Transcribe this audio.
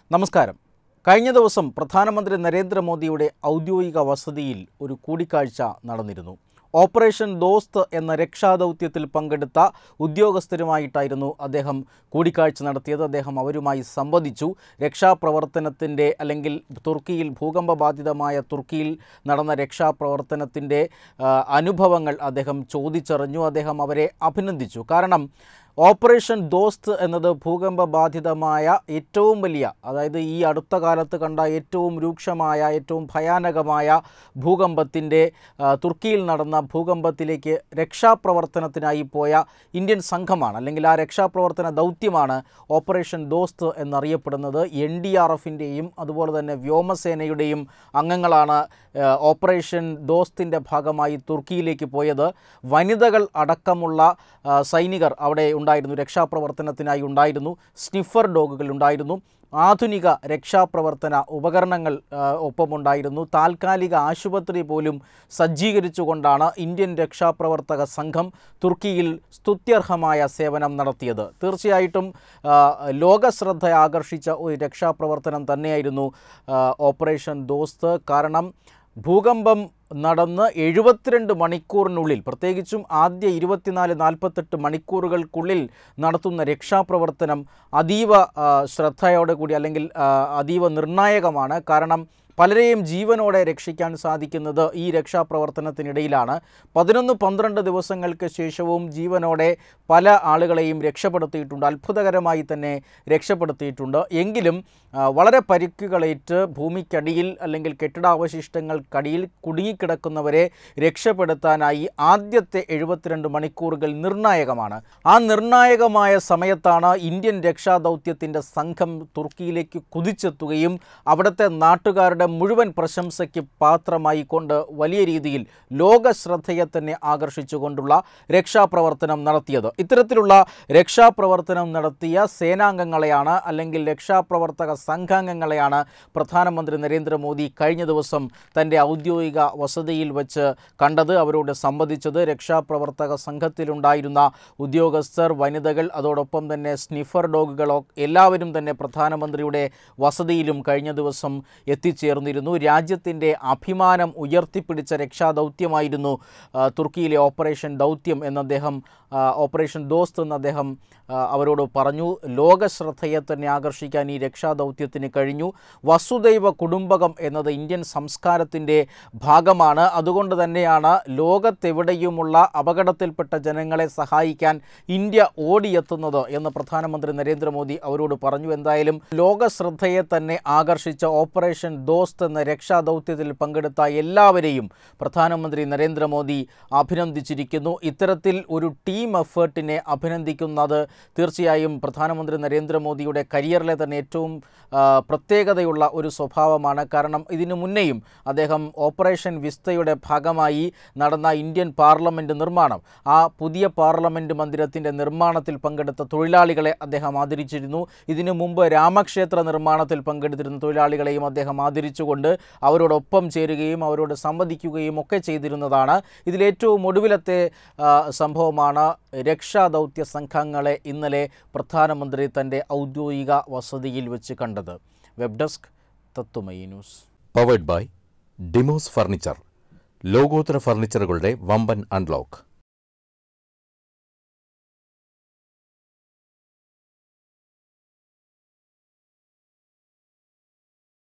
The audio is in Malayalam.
നമസ്കാരം കഴിഞ്ഞ ദിവസം പ്രധാനമന്ത്രി നരേന്ദ്രമോദിയുടെ ഔദ്യോഗിക വസതിയിൽ ഒരു കൂടിക്കാഴ്ച നടന്നിരുന്നു ഓപ്പറേഷൻ ദോസ്ത് എന്ന രക്ഷാദൗത്യത്തിൽ പങ്കെടുത്ത ഉദ്യോഗസ്ഥരുമായിട്ടായിരുന്നു അദ്ദേഹം കൂടിക്കാഴ്ച നടത്തിയത് അദ്ദേഹം അവരുമായി സംവദിച്ചു രക്ഷാപ്രവർത്തനത്തിൻ്റെ അല്ലെങ്കിൽ തുർക്കിയിൽ ഭൂകമ്പ ബാധിതമായ തുർക്കിയിൽ നടന്ന രക്ഷാപ്രവർത്തനത്തിൻ്റെ ആ, അനുഭവങ്ങൾ അദ്ദേഹം ചോദിച്ചറിഞ്ഞു അദ്ദേഹം അവരെ അഭിനന്ദിച്ചു കാരണം ഓപ്പറേഷൻ ദോസ്ത് എന്നത് ഭൂകമ്പ ബാധിതമായ ഏറ്റവും വലിയ അതായത് ഈ അടുത്ത കാലത്ത് കണ്ട ഏറ്റവും രൂക്ഷമായ ഏറ്റവും ഭയാനകമായ ഭൂകമ്പത്തിൻ്റെ ആ, തുർക്കിയിൽ നടന്ന ഭൂകമ്പത്തിലേക്ക് രക്ഷാപ്രവർത്തനത്തിനായി പോയ ഇന്ത്യൻ സംഘമാണ് അല്ലെങ്കിൽ ആ രക്ഷാപ്രവർത്തന ദൗത്യമാണ് ഓപ്പറേഷൻ ദോസ്ത് എന്നറിയപ്പെടുന്നത് എൻ ഡി ആർ എഫിൻ്റെയും അതുപോലെ തന്നെ വ്യോമസേനയുടെയും അംഗങ്ങളാണ് ആ, ഓപ്പറേഷൻ ദോസ്തിൻ്റെ ഭാഗമായി തുർക്കിയിലേക്ക് പോയത് വനിതകൾ അടക്കമുള്ള ആ, സൈനികർ അവിടെ ഉണ്ടായിരുന്നു രക്ഷാപ്രവർത്തനത്തിനായി ഉണ്ടായിരുന്നു സ്നിഫർ ഡോഗുകൾ ഉണ്ടായിരുന്നു ആധുനിക രക്ഷാപ്രവർത്തന ഉപകരണങ്ങൾ ആ, ഒപ്പമുണ്ടായിരുന്നു താൽക്കാലിക ആശുപത്രി പോലും സജ്ജീകരിച്ചുകൊണ്ടാണ് ഇന്ത്യൻ രക്ഷാപ്രവർത്തക സംഘം തുർക്കിയിൽ സ്തുത്യർഹമായ സേവനം നടത്തിയത് തീർച്ചയായിട്ടും ആ, ലോകശ്രദ്ധ ആകർഷിച്ച ഒരു രക്ഷാപ്രവർത്തനം തന്നെയായിരുന്നു ആ, ഓപ്പറേഷൻ ദോസ്ത് കാരണം ഭൂകമ്പം നടന്ന് എഴുപത്തിരണ്ട് മണിക്കൂറിനുള്ളിൽ പ്രത്യേകിച്ചും ആദ്യ ഇരുപത്തിനാല് നാൽപ്പത്തെട്ട് മണിക്കൂറുകൾക്കുള്ളിൽ നടത്തുന്ന രക്ഷാപ്രവർത്തനം അതീവ ആ, ശ്രദ്ധയോടെ കൂടി അല്ലെങ്കിൽ ആ, അതീവ നിർണായകമാണ് കാരണം പലരെയും ജീവനോടെ രക്ഷിക്കാൻ സാധിക്കുന്നത് ഈ രക്ഷാപ്രവർത്തനത്തിനിടയിലാണ് പതിനൊന്ന് പന്ത്രണ്ട് ദിവസങ്ങൾക്ക് ശേഷവും ജീവനോടെ പല ആളുകളെയും രക്ഷപ്പെടുത്തിയിട്ടുണ്ട് അത്ഭുതകരമായി തന്നെ രക്ഷപ്പെടുത്തിയിട്ടുണ്ട് എങ്കിലും ആ, വളരെ പരിക്കുകളേറ്റ് ഭൂമിക്കടിയിൽ അല്ലെങ്കിൽ കെട്ടിടാവശിഷ്ടങ്ങൾക്കടിയിൽ കുടുങ്ങിക്കിടക്കുന്നവരെ രക്ഷപ്പെടുത്താനായി ആദ്യത്തെ എഴുപത്തിരണ്ട് മണിക്കൂറുകൾ നിർണായകമാണ് ആ നിർണായകമായ സമയത്താണ് ഇന്ത്യൻ രക്ഷാദൗത്യത്തിൻ്റെ സംഘം തുർക്കിയിലേക്ക് കുതിച്ചെത്തുകയും അവിടുത്തെ നാട്ടുകാരുടെ മുഴുവൻ പ്രശംസയ്ക്ക് പാത്രമായി കൊണ്ട് വലിയ രീതിയിൽ ലോക ശ്രദ്ധയെ തന്നെ ആകർഷിച്ചുകൊണ്ടുള്ള രക്ഷാപ്രവർത്തനം നടത്തിയത് ഇത്തരത്തിലുള്ള രക്ഷാപ്രവർത്തനം നടത്തിയ സേനാംഗങ്ങളെയാണ് അല്ലെങ്കിൽ രക്ഷാപ്രവർത്തക സംഘാംഗങ്ങളെയാണ് പ്രധാനമന്ത്രി നരേന്ദ്രമോദി കഴിഞ്ഞ ദിവസം തൻ്റെ ഔദ്യോഗിക വസതിയിൽ വെച്ച് കണ്ടത് അവരോട് സംവദിച്ചത് രക്ഷാപ്രവർത്തക സംഘത്തിലുണ്ടായിരുന്ന ഉദ്യോഗസ്ഥർ വനിതകൾ അതോടൊപ്പം തന്നെ സ്നിഫർ ഡോഗുകളോ എല്ലാവരും തന്നെ പ്രധാനമന്ത്രിയുടെ വസതിയിലും കഴിഞ്ഞ ദിവസം എത്തിച്ചേർന്നിരുന്നു രാജ്യത്തിൻ്റെ അഭിമാനം ഉയർത്തിപ്പിടിച്ച രക്ഷാദൗത്യമായിരുന്നു ആ, തുർക്കിയിലെ ഓപ്പറേഷൻ ദൗത്യം എന്ന് അദ്ദേഹം ആ, ഓപ്പറേഷൻ ദോസ്ത് എന്ന് അദ്ദേഹം ആ, അവരോട് പറഞ്ഞു ലോകശ്രദ്ധയെ തന്നെ ആകർഷിക്കാൻ ഈ രക്ഷാദൗത്യത്തിന് കഴിഞ്ഞു വസുദൈവ കുടുംബകം എന്നത് ഇന്ത്യൻ സംസ്കാരത്തിൻ്റെ ഭാഗമാണ് അതുകൊണ്ട് തന്നെയാണ് ലോകത്തെവിടെയുമുള്ള അപകടത്തിൽപ്പെട്ട ജനങ്ങളെ സഹായിക്കാൻ ഇന്ത്യ ഓടിയെത്തുന്നത് എന്ന് പ്രധാനമന്ത്രി നരേന്ദ്രമോദി അവരോട് പറഞ്ഞു എന്തായാലും ലോകശ്രദ്ധയെ തന്നെ ആകർഷിച്ച ഓപ്പറേഷൻ ദോസ്ത് എന്ന രക്ഷാദൗത്യത്തിൽ പങ്കെടുത്ത എല്ലാവരെയും പ്രധാനമന്ത്രി നരേന്ദ്രമോദി അഭിനന്ദിച്ചിരിക്കുന്നു ഇത്തരത്തിൽ ഒരു ടീം എഫേർട്ടിനെ അഭിനന്ദിക്കുന്നത് തീർച്ചയായും പ്രധാനമന്ത്രി നരേന്ദ്രമോദിയുടെ കരിയറിലെ തന്നെ ഏറ്റവും ആ, പ്രത്യേകതയുള്ള ഒരു സ്വഭാവമാണ് കാരണം ഇതിനു മുന്നേയും അദ്ദേഹം ഓപ്പറേഷൻ വിസ്തയുടെ ഭാഗമായി നടന്ന ഇന്ത്യൻ പാർലമെൻറ്റ് നിർമ്മാണം ആ പുതിയ പാർലമെൻറ്റ് മന്ദിരത്തിൻ്റെ നിർമ്മാണത്തിൽ പങ്കെടുത്ത തൊഴിലാളികളെ അദ്ദേഹം ആദരിച്ചിരുന്നു ഇതിനു മുമ്പ് രാമക്ഷേത്ര നിർമ്മാണത്തിൽ പങ്കെടുത്തിരുന്ന തൊഴിലാളികളെയും അദ്ദേഹം ആദരിച്ചുകൊണ്ട് അവരോടൊപ്പം ചേരുകയും അവരോട് സംവദിക്കുകയും ഒക്കെ ചെയ്തിരുന്നതാണ് ഇതിലേറ്റവും ഒടുവിലത്തെ ആ, സംഭവമാണ് രക്ഷാദൗത്യ സംഘങ്ങളെ ഇന്നലെ പ്രധാനമന്ത്രി തൻ്റെ ഔദ്യോഗിക വസതിയിൽ വെച്ച് കണ്ടത് വെബ് ഡെസ്ക് തത്തുമയി news powered by Demos furniture ലോകോത്തര ഫർണിച്ചറുകളുടെ വമ്പൻ അൺലോക്ക്